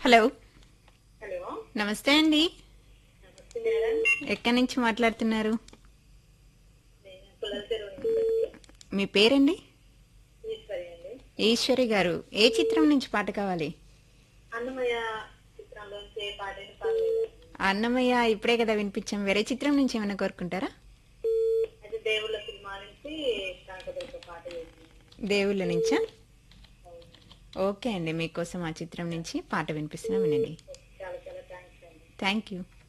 Hello hello నమస్తే అండి నమస్తే మేడం ఎక్కడి నుంచి మాట్లాడుతున్నారు నేను కులాల చెరువు నుంచి అండి. మీ పేరండి ఈశ్వరి అండి ఈశ్వరి గారు ఏ చిత్రం నుంచి పాట కావాలి అన్నమయ్య చిత్రంలోంచి ఏ పాటని పాడలేదు అన్నమయ్య ఇప్పుడే కదా వినిపించాం వేరే చిత్రం నుంచి ఏమైనా కోరుకుంటారా అయితే దేవుళ్ళ సినిమా నుంచి కనకదుర్గ పాట చేసింది దేవుళ్ళ నుంచా ఓకే అండి మీకోసం ఆ చిత్రం నుంచి పాట వినిపిస్తున్నా వినండి చాలా చాలా థ్యాంక్స్ అండి థ్యాంక్ యూ